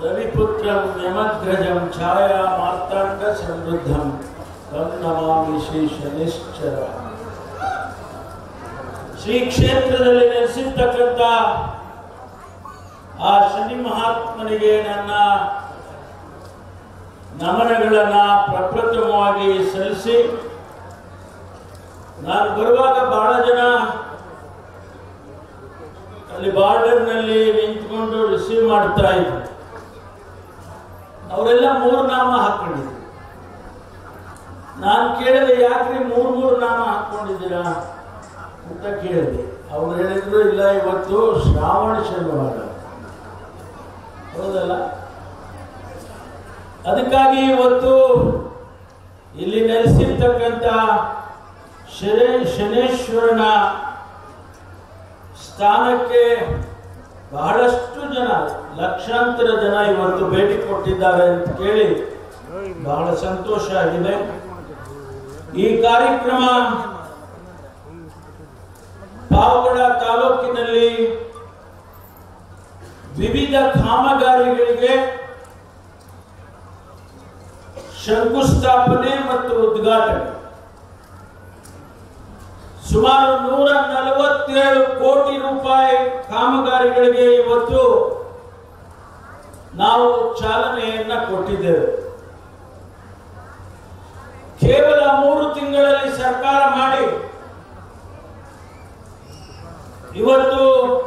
ರವಿಪುತ್ರಂ ಯಮಗ್ರಜಂ ಛಾಯಾ ಮಾರ್ತಾಂಡ ಸಮೃದ್ಧಂ ತಂ ನಮಾಮಿ ಶ್ರೀ ಶನಿಶ್ಚರ ಶ್ರೀ ಕ್ಷೇತ್ರದಲ್ಲಿ ನೆಲೆಸಿರ್ತಕ್ಕಂಥ ಆ ಶನಿ ಮಹಾತ್ಮನಿಗೆ ನನ್ನ ನಮನಗಳನ್ನ ಪ್ರಪ್ರಥಮವಾಗಿ ಸಲ್ಲಿಸಿ ನಾನು ಬರುವಾಗ ಬಹಳ ಜನ ಅಲ್ಲಿ ಬಾರ್ಡರ್ನಲ್ಲಿ ನಿಂತ್ಕೊಂಡು ರಿಸೀವ್ ಮಾಡ್ತಾ ಇದ್ರು ಅವರೆಲ್ಲ ಮೂರು ನಾಮ ಹಾಕೊಂಡಿದ್ರು ನಾನು ಕೇಳಿದೆ ಯಾಕ್ರಿ ಮೂರು ಮೂರು ನಾಮ ಹಾಕೊಂಡಿದ್ದೀರಾ ಅಂತ ಕೇಳಿದೆ ಅವ್ರು ಹೇಳಿದ್ರು ಇಲ್ಲ ಇವತ್ತು ಶ್ರಾವಣ ಶನಿವಾರ ಹೌದಲ್ಲ ಅದಕ್ಕಾಗಿ ಇವತ್ತು ಇಲ್ಲಿ ನೆಲೆಸಿರ್ತಕ್ಕಂಥ ಶನೇ ಶನೇಶ್ವರನ ಸ್ಥಾನಕ್ಕೆ ಬಹಳಷ್ಟು ಜನ ಲಕ್ಷಾಂತರ ಜನ ಇವತ್ತು ಭೇಟಿ ಕೊಟ್ಟಿದ್ದಾರೆ ಅಂತ ಕೇಳಿ ಬಹಳ ಸಂತೋಷ ಆಗಿದೆ ಈ ಕಾರ್ಯಕ್ರಮ ಪಾವಗಡ ತಾಲೂಕಿನಲ್ಲಿ ವಿವಿಧ ಕಾಮಗಾರಿಗಳಿಗೆ ಶಂಕುಸ್ಥಾಪನೆ ಮತ್ತು ಉದ್ಘಾಟನೆ ಸುಮಾರು ನೂರ ನಲವತ್ತೇಳು ಕೋಟಿ ರೂಪಾಯಿ ಕಾಮಗಾರಿಗಳಿಗೆ ಇವತ್ತು ನಾವು ಚಾಲನೆಯನ್ನ ಕೊಟ್ಟಿದ್ದೇವೆ ಕೇವಲ ಮೂರು ತಿಂಗಳಲ್ಲಿ ಸರ್ಕಾರ ಮಾಡಿ ಇವತ್ತು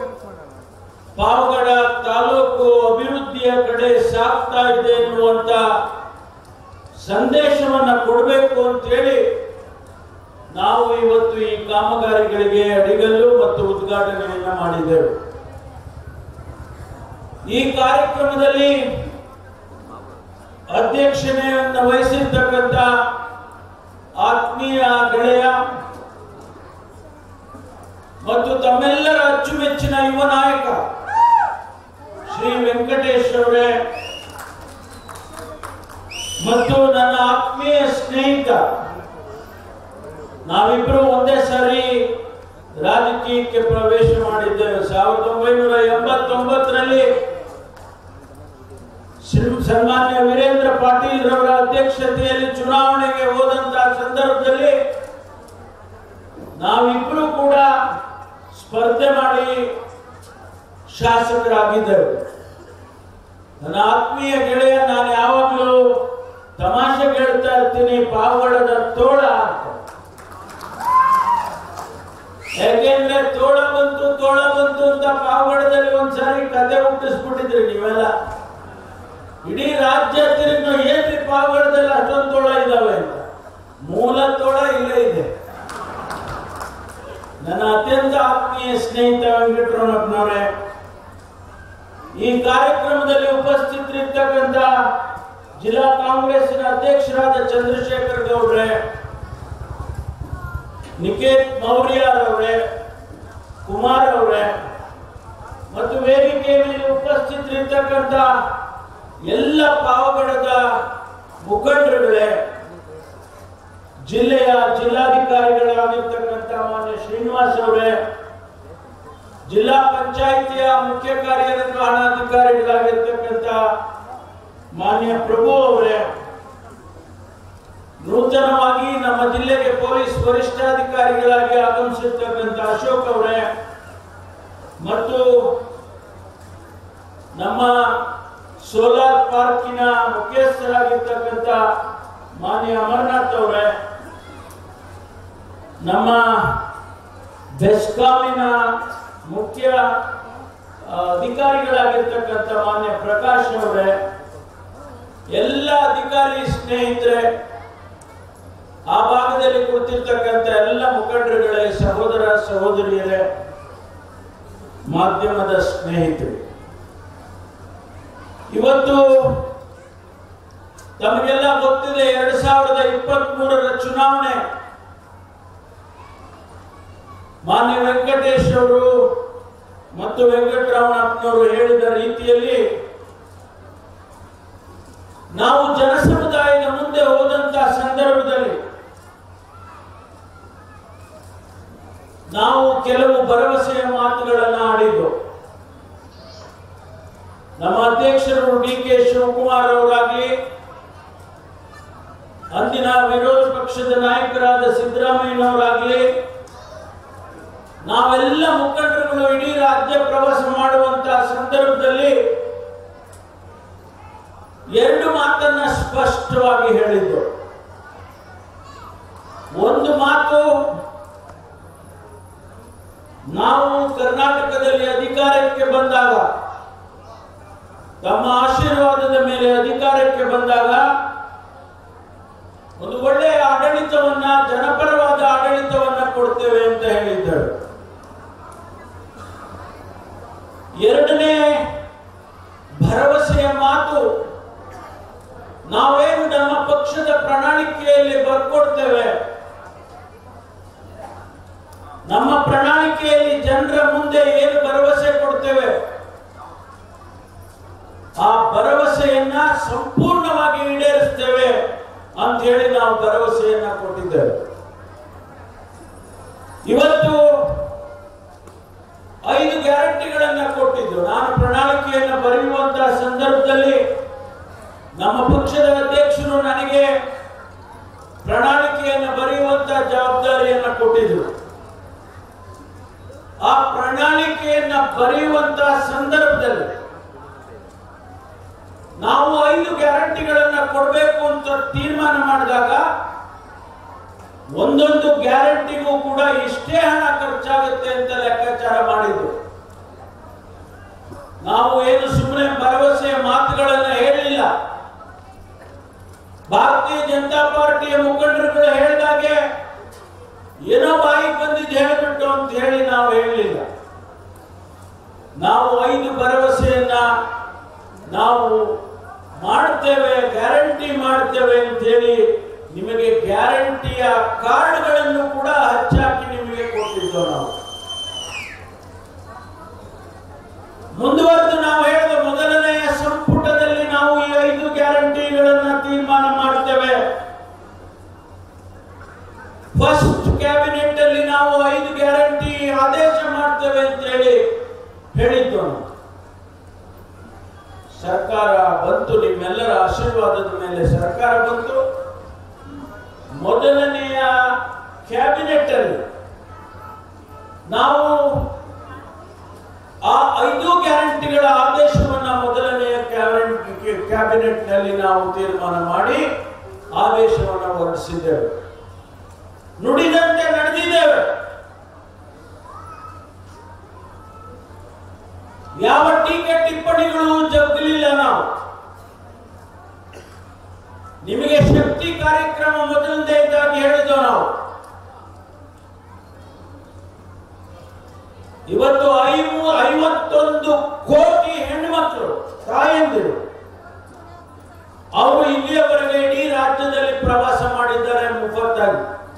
ಪಾವಗಡ ತಾಲೂಕು ಅಭಿವೃದ್ಧಿಯ ಕಡೆ ಸಾಗ್ತಾ ಇದೆ ಎನ್ನುವಂತ ಸಂದೇಶವನ್ನ ಕೊಡಬೇಕು ಅಂತೇಳಿ ನಾವು ಇವತ್ತು ಈ ಕಾಮಗಾರಿಗಳಿಗೆ ಅಡಿಗಲ್ಲು ಮತ್ತು ಉದ್ಘಾಟನೆಯನ್ನ ಮಾಡಿದ್ದೆವು ಈ ಕಾರ್ಯಕ್ರಮದಲ್ಲಿ ಅಧ್ಯಕ್ಷತೆಯನ್ನು ವಹಿಸಿರ್ತಕ್ಕಂಥ ಆತ್ಮೀಯ ಗೆಳೆಯ ಮತ್ತು ತಮ್ಮೆಲ್ಲರ ಅಚ್ಚುಮೆಚ್ಚಿನ ಯುವ ನಾಯಕ ಶ್ರೀ ವೆಂಕಟೇಶ್ ಅವರೇ ಮತ್ತು ನನ್ನ ಆತ್ಮೀಯ ಸ್ನೇಹಿತ ನಾವಿಬ್ರು ಒಂದೇ ಸಾರಿ ರಾಜಕೀಯಕ್ಕೆ ಪ್ರವೇಶ ಮಾಡಿದ್ದೇವೆ ಸಾವಿರದ ಒಂಬೈನೂರ ಎಂಬತ್ತೊಂಬತ್ತರಲ್ಲಿ ಶ್ರೀ- ಸನ್ಮಾನ್ಯ ವೀರೇಂದ್ರ ಪಾಟೀಲ್ ರವರ ಅಧ್ಯಕ್ಷತೆಯಲ್ಲಿ ಚುನಾವಣೆಗೆ ಹೋದಂತಹ ಸಂದರ್ಭದಲ್ಲಿ ನಾವಿಬ್ರು ಕೂಡ ಸ್ಪರ್ಧೆ ಮಾಡಿ ಶಾಸಕರಾಗಿದ್ದೆವು ನನ್ನ ಆತ್ಮೀಯ ಗೆಳೆಯ ನಾನು ಯಾವಾಗಲೂ ತಮಾಷೆ ಹೇಳ್ತಾ ಇರ್ತೀನಿ ಪಾವಗಡದ ತೋಳ ಅಂತ ಯಾಕೆಂದ್ರೆ ತೋಳ ಬಂತು ತೋಳ ಬಂತು ಅಂತ ಪಾವಗಡದಲ್ಲಿ ಒಂದ್ಸಾರಿ ಕತೆ ಹುಟ್ಟಿಸ್ಬಿಟ್ಟಿದ್ರಿ ನೀವೆಲ್ಲ ಇಡೀ ರಾಜ್ಯ ತಿರುಗಿ ಏನ್ರಿ ಪಾವಗಡದಲ್ಲಿ ಅಷ್ಟೊಂದು ತೋಳ ಇದಾವೆ ಅಂತ ಮೂಲ ತೋಳ ಇಲ್ಲೇ ಇದೆ ನನ್ನ ಅತ್ಯಂತ ಆತ್ಮೀಯ ಸ್ನೇಹಿತ ವೆಂಕಟರಮಣಪ್ಪನವರೇ ಈ ಕಾರ್ಯಕ್ರಮದಲ್ಲಿ ಉಪಸ್ಥಿತರಿರ್ತಕ್ಕಂಥ ಜಿಲ್ಲಾ ಕಾಂಗ್ರೆಸ್ಸಿನ ಅಧ್ಯಕ್ಷರಾದ ಚಂದ್ರಶೇಖರ್ ಗೌಡ್ರೆ ನಿಕೇತ್ ಮೌರ್ಯ ಅವರೇ ಕುಮಾರ್ ಅವರೇ ಮತ್ತು ವೇದಿಕೆ ಮೇಲೆ ಉಪಸ್ಥಿತರಿರ್ತಕ್ಕಂಥ ಎಲ್ಲ ಪಾವಗಡದ ಮುಖಂಡರುಗಳೇ ಜಿಲ್ಲೆಯ ಜಿಲ್ಲಾಧಿಕಾರಿಗಳಾಗಿರ್ತಕ್ಕಂಥ ಮಾನ್ಯ ಶ್ರೀನಿವಾಸ್ ಅವರೇ ಜಿಲ್ಲಾ ಪಂಚಾಯಿತಿಯ ಮುಖ್ಯ ಕಾರ್ಯನಿರ್ವಹಣಾಧಿಕಾರಿಗಳಾಗಿರ್ತಕ್ಕಂಥ ಮಾನ್ಯ ಪ್ರಭು ಅವರೇ ನೂತನವಾಗಿ ನಮ್ಮ ಜಿಲ್ಲೆಗೆ ಪೊಲೀಸ್ ವರಿಷ್ಠಾಧಿಕಾರಿಗಳಾಗಿ ಆಗಮಿಸಿರ್ತಕ್ಕಂಥ ಅಶೋಕ್ ಅವರೇ ಮತ್ತು ನಮ್ಮ ಸೋಲಾರ್ ಪಾರ್ಕಿನ ಮುಖ್ಯಸ್ಥರಾಗಿರ್ತಕ್ಕಂಥ ಮಾನ್ಯ ಅಮರ್ನಾಥ್ ಅವರೇ ನಮ್ಮ ಬೆಸ್ಕಾಮಿನ ಮುಖ್ಯ ಆ, ಅಧಿಕಾರಿಗಳಾಗಿರ್ತಕ್ಕಂಥ ಮಾನ್ಯ ಪ್ರಕಾಶ್ ಅವರೇ ಎಲ್ಲ ಅಧಿಕಾರಿ ಸ್ನೇಹಿತರೆ ಆ ಭಾಗದಲ್ಲಿ ಕುಳಿತಿರ್ತಕ್ಕಂಥ ಎಲ್ಲ ಮುಖಂಡರುಗಳೇ ಸಹೋದರ ಸಹೋದರಿಯರೇ ಮಾಧ್ಯಮದ ಸ್ನೇಹಿತರು ಇವತ್ತು ತಮಗೆಲ್ಲ ಗೊತ್ತಿದೆ ಎರಡ್ ಸಾವಿರದ ಇಪ್ಪತ್ತ್ ಮೂರರ ಚುನಾವಣೆ ಮಾನ್ಯ ವೆಂಕಟೇಶ್ ಅವರು ಮತ್ತು ವೆಂಕಟರಮಣಪ್ಪನವರು ಹೇಳಿದ ರೀತಿಯಲ್ಲಿ ನಾವು ಜನಸಮುದಾಯದ ಮುಂದೆ ಹೋದಂತಹ ಸಂದರ್ಭದಲ್ಲಿ ನಾವು ಕೆಲವು ಭರವಸೆಯ ಮಾತುಗಳನ್ನು ಆಡಿದ್ದು ನಮ್ಮ ಅಧ್ಯಕ್ಷರು ಡಿ ಕೆ ಶಿವಕುಮಾರ್ ಅವರಾಗಲಿ ಅಂದಿನ ವಿರೋಧ ಪಕ್ಷದ ನಾಯಕರಾದ ಸಿದ್ದರಾಮಯ್ಯನವರಾಗಲಿ ನಾವೆಲ್ಲ ಮುಖಂಡರುಗಳು ಇಡೀ ರಾಜ್ಯ ಪ್ರವಾಸ ಮಾಡುವಂತಹ ಸಂದರ್ಭದಲ್ಲಿ ಎರಡು ಮಾತನ್ನ ಸ್ಪಷ್ಟವಾಗಿ ಹೇಳಿದ್ದು ಒಂದು ಮಾತು ನಾವು ಕರ್ನಾಟಕದಲ್ಲಿ ಅಧಿಕಾರಕ್ಕೆ ಬಂದಾಗ ತಮ್ಮ ಆಶೀರ್ವಾದದ ಮೇಲೆ ಅಧಿಕಾರಕ್ಕೆ ಬಂದಾಗ ಒಂದು ಒಳ್ಳೆಯ ಆಡಳಿತವನ್ನ ಜನಪರವಾದ ಆಡಳಿತವನ್ನ ಕೊಡ್ತೇವೆ ಅಂತ ಹೇಳಿದ್ದರು ಎರಡನೇ ಭರವಸೆಯ ಮಾತು ನಾವೇನು ನಮ್ಮ ಪಕ್ಷದ ಪ್ರಣಾಳಿಕೆಯಲ್ಲಿ ಬರ್ಕೊಡ್ತೇವೆ ನಮ್ಮ ಪ್ರಣಾಳಿಕೆಯಲ್ಲಿ ಜನರ ಮುಂದೆ ಏನು ಭರವಸೆ ಕೊಡ್ತೇವೆ ಆ ಭರವಸೆಯನ್ನ ಸಂಪೂರ್ಣವಾಗಿ ಈಡೇರಿಸ್ತೇವೆ ಅಂತ ಹೇಳಿ ನಾವು ಭರವಸೆಯನ್ನ ಕೊಟ್ಟಿದ್ದೇವೆ ಇವತ್ತು ಐದು ಗ್ಯಾರಂಟಿಗಳನ್ನ ಕೊಟ್ಟಿದ್ದು ನಾನು ಪ್ರಣಾಳಿಕೆಯನ್ನು ಬರೆಯುವಂತಹ ಸಂದರ್ಭದಲ್ಲಿ ನಮ್ಮ ಪಕ್ಷದ ಅಧ್ಯಕ್ಷರು ನನಗೆ ಪ್ರಣಾಳಿಕೆಯನ್ನು ಬರೆಯುವಂತಹ ಜವಾಬ್ದಾರಿಯನ್ನ ಕೊಟ್ಟಿದ್ರು ಆ ಪ್ರಣಾಳಿಕೆಯನ್ನ ಬರೆಯುವಂತಹ ಸಂದರ್ಭದಲ್ಲಿ ನಾವು ಐದು ಗ್ಯಾರಂಟಿಗಳನ್ನ ಕೊಡಬೇಕು ಅಂತ ತೀರ್ಮಾನ ಮಾಡಿದಾಗ ಒಂದೊಂದು ಗ್ಯಾರಂಟಿಗೂ ಕೂಡ ಇಷ್ಟೇ ಹಣ ಖರ್ಚಾಗುತ್ತೆ ಅಂತ ಲೆಕ್ಕಾಚಾರ ಮಾಡಿದ್ರು ನಾವು ಏನು ಸುಮ್ಮನೆ ಭರವಸೆಯ ಮಾತುಗಳನ್ನ ಹೇಳಿಲ್ಲ ಭಾರತೀಯ ಜನತಾ ಪಾರ್ಟಿಯ ಮುಖಂಡರುಗಳು ಹೇಳಿದಾಗೆ ಏನೋ ಬಾಯಿಗೆ ಬಂದಿದ್ದು ಹೇಳಿಬಿಟ್ಟು ಅಂತ ಹೇಳಿ ನಾವು ಹೇಳಲಿಲ್ಲ ನಾವು ಐದು ಭರವಸೆಯನ್ನ ನಾವು ಮಾಡ್ತೇವೆ ಗ್ಯಾರಂಟಿ ಮಾಡ್ತೇವೆ ಅಂತ ಹೇಳಿ ನಿಮಗೆ ಗ್ಯಾರಂಟಿಯ ಕಾರ್ಡ್ಗಳನ್ನು ಕೂಡ ಹಚ್ಚಾಕಿ ನಿಮಗೆ ಕೊಟ್ಟಿದ್ದು ನಾವು ಮುಂದುವರೆದು ನಾವು ಹೇಳಿದ ಮೊದಲನೆಯ ಸಂಪುಟದಲ್ಲಿ ನಾವು ಈ ಐದು ಗ್ಯಾರಂಟಿಗಳನ್ನ ತೀರ್ಮಾನ ಮಾಡ್ತೇವೆ ಫಸ್ಟ್ ಕ್ಯಾಬಿನೆಟ್ ಅಲ್ಲಿ ನಾವು ಐದು ಗ್ಯಾರಂಟಿ ಆದೇಶ ಮಾಡ್ತೇವೆ ಅಂತ ಹೇಳಿ ಹೇಳಿದ್ದು ನಾವು. ಸರ್ಕಾರ ಬಂತು ನಿಮ್ಮೆಲ್ಲರ ಆಶೀರ್ವಾದದ ಮೇಲೆ ಸರ್ಕಾರ ಬಂತು ಮೊದಲನೆಯ ಕ್ಯಾಬಿನೆಟ್ ಅಲ್ಲಿ ನಾವು ಆ ಐದು ಗ್ಯಾರಂಟಿಗಳ ಆದೇಶವನ್ನ ಮೊದಲನೆಯ ಕ್ಯಾಬಿನೆಟ್ ನಲ್ಲಿ ನಾವು ತೀರ್ಮಾನ ಮಾಡಿ ಆದೇಶವನ್ನು ಹೊರಡಿಸಿದ್ದೇವೆ ನುಡಿದಂತೆ ನಡೆದಿದ್ದೇವೆ ಯಾವ ಟೀಕೆ ಟಿಪ್ಪಣಿಗಳು ಜಗ್ಗಲಿಲ್ಲ ನಾವು ನಿಮಗೆ ಶಕ್ತಿ ಕಾರ್ಯಕ್ರಮ ಮೊದಲನೇ ಇದ್ದಾಗಿ ಹೇಳಿದ್ದು ನಾವು ಇವತ್ತು ಐವು ಐವತ್ತೊಂದು ಕೋಟಿ ಹೆಣ್ಮಕ್ಳು ತಾಯಂದಿರು ಅವರು ಇಲ್ಲಿಯವರೆಗೆ ಇಡೀ ರಾಜ್ಯದಲ್ಲಿ ಪ್ರವಾಸ ಮಾಡಿದ್ದಾರೆ ಮುಫತ್ತಾಗಿ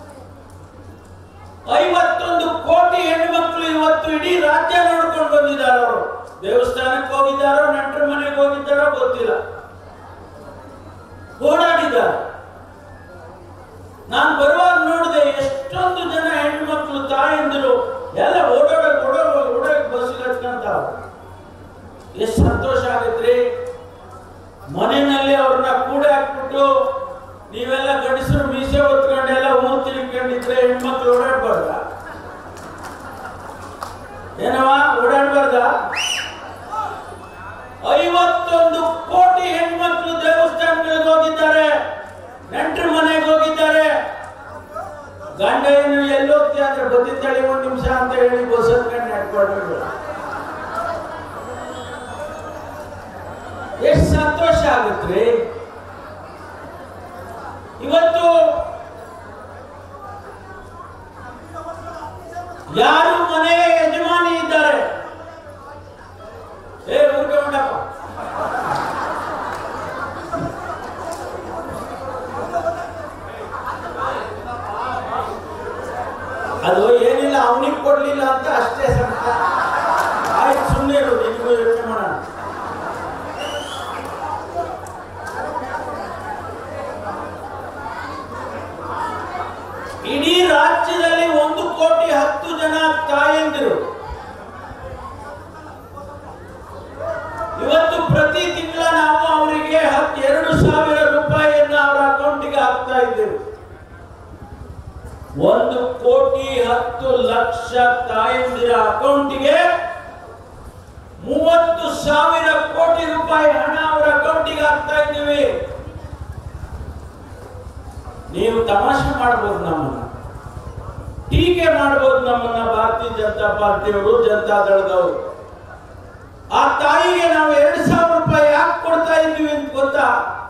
ಐವತ್ತೊಂದು ಕೋಟಿ ಹೆಣ್ಮಕ್ಳು ಇವತ್ತು ಇಡೀ ರಾಜ್ಯ ನೋಡ್ಕೊಂಡು ಬಂದಿದ್ದಾರೆ ಅವರು ದೇವಸ್ಥಾನಕ್ಕೆ ಹೋಗಿದ್ದಾರೋ ನೆಂಟರ ಮನೆಗೆ ಹೋಗಿದ್ದಾರೋ ಗೊತ್ತಿಲ್ಲ ಓಡಾಡಿದ್ದಾರೆ ನಾನು ಬರುವಾಗ ನೋಡಿದೆ ಎಷ್ಟೊಂದು ಜನ ಹೆಣ್ಮಕ್ಳು ತಾಯಂದಿರು ಎಲ್ಲ ಓಡಾಡ ಓಡಾಡ ಓಡಾಡ ಬಸ್ಸಿಗೆ ಹತ್ಕೊಂತ ಎಷ್ಟು ಸಂತೋಷ ಆಗತ್ರಿ ಮನೆಯಲ್ಲಿ ಅವ್ರನ್ನ ಕೂಡ ಹಾಕ್ಬಿಟ್ಟು ನೀವೆಲ್ಲ ಗಂಡಸರು ಮೀಸೆ ಹೊತ್ಕೊಂಡೆಲ್ಲ ಹೂ ತಿಳ್ಕೊಂಡಿದ್ರೆ ಹೆಣ್ಮಕ್ಳು ಓಡಾಡ್ಬಾರ್ದ ಏನವ ಓಡಾಡ್ಬಾರ್ದ ಐವತ್ತೊಂದು ಕೋಟಿ ಹೆಣ್ಮಕ್ಳು ದೇವಸ್ಥಾನಗಳಿಗೆ ಹೋಗಿದ್ದಾರೆ ನೆಂಟರ ಮನೆಗೆ ಹೋಗಿದ್ದಾರೆ ಗಂಡ ಏನು ಎಲ್ಲೋಗ್ತಿ ಅಂದ್ರೆ ಬದಿದ್ದಾಳೆ ಒಂದ್ ನಿಮಿಷ ಅಂತ ಹೇಳಿ ಬಸ್ ಹತ್ಕೊಂಡು ನಡ್ಕೊಂಡು ಎಷ್ಟು ಸಂತೋಷ ಆಗುತ್ತೆ ಇವತ್ತು ಯಾರು ಮನೆಯ ಯಜಮಾನಿ ಇದ್ದಾರೆ ಏ ಊರಿಗೆ ಮಾಡಪ್ಪ ಅದು ಏನಿಲ್ಲ ಅವನಿಗೆ ಕೊಡ್ಲಿಲ್ಲ ಅಂತ ಅಷ್ಟೇ ಸಂಕಟ ಆಯ್ತು ಸುಮ್ಮನೆ ಇರು ನಿನಗೂ ಯೋಚನೆ ಮಾಡೋಣ ಇಡೀ ರಾಜ್ಯದಲ್ಲಿ ಒಂದು ಕೋಟಿ ಹತ್ತು ಜನ ತಾಯಂದಿರು ಇವತ್ತು ಒಂದು ಕೋಟಿ ಹತ್ತು ಲಕ್ಷ ತಾಯಂದಿರ ಅಕೌಂಟಿಗೆ ಮೂವತ್ತು ಸಾವಿರ ಕೋಟಿ ರೂಪಾಯಿ ಹಣ ಅವರ ಅಕೌಂಟಿಗೆ ಹಾಕ್ತಾ ಇದ್ದೀವಿ ನೀವು ತಮಾಷೆ ಮಾಡ್ಬೋದು ನಮ್ಮನ್ನ ಟೀಕೆ ಮಾಡ್ಬೋದು ನಮ್ಮನ್ನ ಭಾರತೀಯ ಜನತಾ ಪಾರ್ಟಿಯವರು ಜನತಾ ದಳದವರು ಆ ತಾಯಿಗೆ ನಾವು ಎರಡು ಸಾವಿರ ರೂಪಾಯಿ ಯಾಕೆ ಕೊಡ್ತಾ ಇದ್ದೀವಿ ಅಂತ ಗೊತ್ತಾ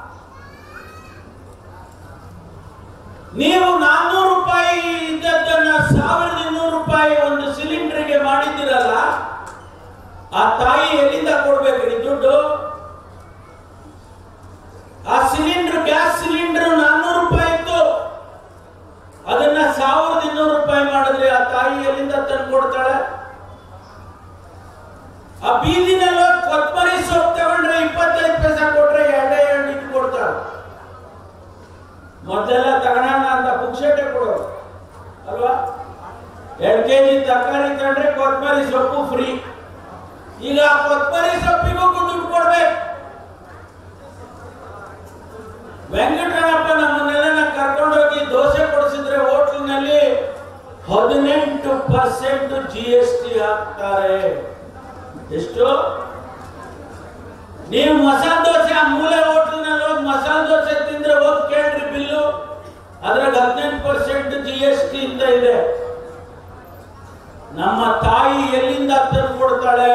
ನೀವು ನಾನ್ನೂರು ರೂಪಾಯಿ ಇದ್ದದ್ದನ್ನ ಸಾವಿರದ ಇನ್ನೂರು ರೂಪಾಯಿ ಒಂದು ಸಿಲಿಂಡರ್ಗೆ ಮಾಡಿದ್ದೀರಲ್ಲ ಆ ತಾಯಿ ಎಲ್ಲಿಂದ ಕೊಡ್ಬೇಕ್ರಿ ದುಡ್ಡು ಆ ಸಿಲಿಂಡರ್ ಗ್ಯಾಸ್ ಸಿಲಿಂಡರ್ ನಾನ್ನೂರು ರೂಪಾಯಿ ಇತ್ತು ಅದನ್ನ ಸಾವಿರದ ಇನ್ನೂರು ರೂಪಾಯಿ ಮಾಡಿದ್ರೆ ಆ ತಾಯಿ ಎಲ್ಲಿಂದ ತಂದು ಕೊಡ್ತಾಳೆ ಆ ಬೀದಿನೆಲ್ಲ ಕೊತ್ತಂಬರಿ ಸೊಪ್ಪು ತಗೊಂಡ್ರೆ ಇಪ್ಪತ್ತೈದು ಪೈಸೆ ಕೊಟ್ರೆ ಎರಡೇ ಎರಡು ಇಟ್ಟು ಕೊಡ್ತಾಳೆ ಮೊದಲೆಲ್ಲ ತಗೋಣ ಅಂತ ಪುಕ್ಷಟೆ ಕೊಡೋರು ಅಲ್ವಾ ಎರಡು ಕೆ ಜಿ ತರಕಾರಿ ತಗೊಂಡ್ರೆ ಕೊತ್ತಂಬರಿ ಸೊಪ್ಪು ಫ್ರೀ ಈಗ ಆ ಕೊತ್ತಂಬರಿ ಸೊಪ್ಪಿಗೂ ದುಡ್ಡು ಕೊಡ್ಬೇಕು ವೆಂಕಟರಮಣಪ್ಪ ನಮ್ಮನ್ನೆಲ್ಲ ಕರ್ಕೊಂಡೋಗಿ ದೋಸೆ ಕೊಡಿಸಿದ್ರೆ ಹೋಟ್ಲಿನಲ್ಲಿ ಹದಿನೆಂಟು ಪರ್ಸೆಂಟ್ ಜಿ ಎಸ್ ಟಿ ಹಾಕ್ತಾರೆ ಎಷ್ಟು ನೀವು ಮಸಾಲೆ ದೋಸೆ ಆ ಮೂಲೆ ಹೋಟ್ಲಿನಲ್ಲಿ ಹೋಗಿ ಮಸಾಲೆ ದೋಸೆ ತಿಂದ್ರೆ ಹೋಗಿ ಕೇಳ್ರಿ ಬಿಲ್ಲು ಅದ್ರಾಗ ಹದಿನೆಂಟು ಪರ್ಸೆಂಟ್ ಜಿ ಎಸ್ ಟಿ ಅಂತ ಇದೆ ನಮ್ಮ ತಾಯಿ ಎಲ್ಲಿಂದ ತಂದು ಕೊಡ್ತಾಳೆ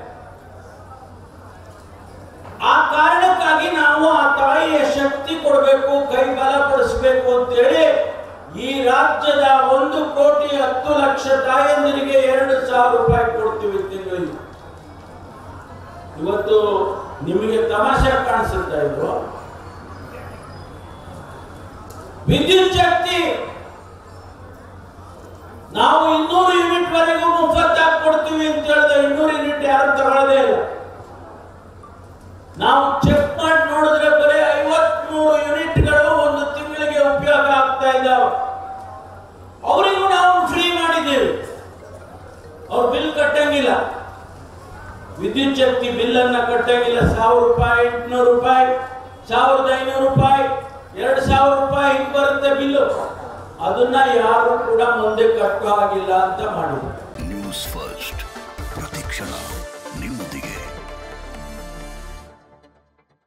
ಆ ಕಾರಣಕ್ಕಾಗಿ ನಾವು ಆ ತಾಯಿಯ ಶಕ್ತಿ ಕೊಡಬೇಕು ಕೈ ಬಲಪಡಿಸಬೇಕು ಅಂತೇಳಿ ಈ ರಾಜ್ಯದ ಒಂದು ಕೋಟಿ ಹತ್ತು ಲಕ್ಷ ತಾಯಂದಿರಿಗೆ ಎರಡು ಸಾವಿರ ರೂಪಾಯಿ ಕೊಡ್ತೀವಿ ತಿಂಗಳಿಗೆ ಇವತ್ತು ನಿಮಗೆ ತಮಾಷೆ ಕಾಣಿಸುತ್ತಾ ಇದು ವಿದ್ಯುತ್ ಶಕ್ತಿ ನಾವು ಇನ್ನೂರು ಯೂನಿಟ್ ವರೆಗೂ ಮುಫತ್ತಾಗಿ ಕೊಡ್ತೀವಿ ಅಂತ ಹೇಳಿದ್ರೆ ಇನ್ನೂರು ಯೂನಿಟ್ ಯಾರು ತಗೊಳ್ಳದೇ ಇಲ್ಲ ನಾವು ಚೆಕ್ ಮಾಡಿ ನೋಡಿದ್ರೆ ಬರೀ ಐವತ್ಮೂರು ಯೂನಿಟ್ಗಳು ಒಂದು ತಿಂಗಳಿಗೆ ಉಪಯೋಗ ಆಗ್ತಾ ಇದ್ದಾವೆ ಅವರಿಗೂ ನಾವು ಫ್ರೀ ಮಾಡಿದ್ದೀವಿ ಅವ್ರು ಬಿಲ್ ಕಟ್ಟಂಗಿಲ್ಲ ವಿದ್ಯುತ್ ಶಕ್ತಿ ಬಿಲ್ ಅನ್ನ ಕಟ್ಟಂಗಿಲ್ಲ ಸಾವಿರ ರೂಪಾಯಿ ಎಂಟುನೂರು ರೂಪಾಯಿ ಸಾವಿರದ ಐನೂರು ರೂಪಾಯಿ ಎರಡು ಸಾವಿರ ರೂಪಾಯಿ ಹಿಂಗ್ ಬರುತ್ತೆ ಬಿಲ್ಲು ಅದನ್ನ ಯಾರು ಕೂಡ ಮುಂದೆ ಕಟ್ಟೋ ಹಾಗಿಲ್ಲ ಅಂತ ಮಾಡಿದ್ರು ನ್ಯೂಸ್ ಫಸ್ಟ್ ಪ್ರತಿಕ್ಷಣ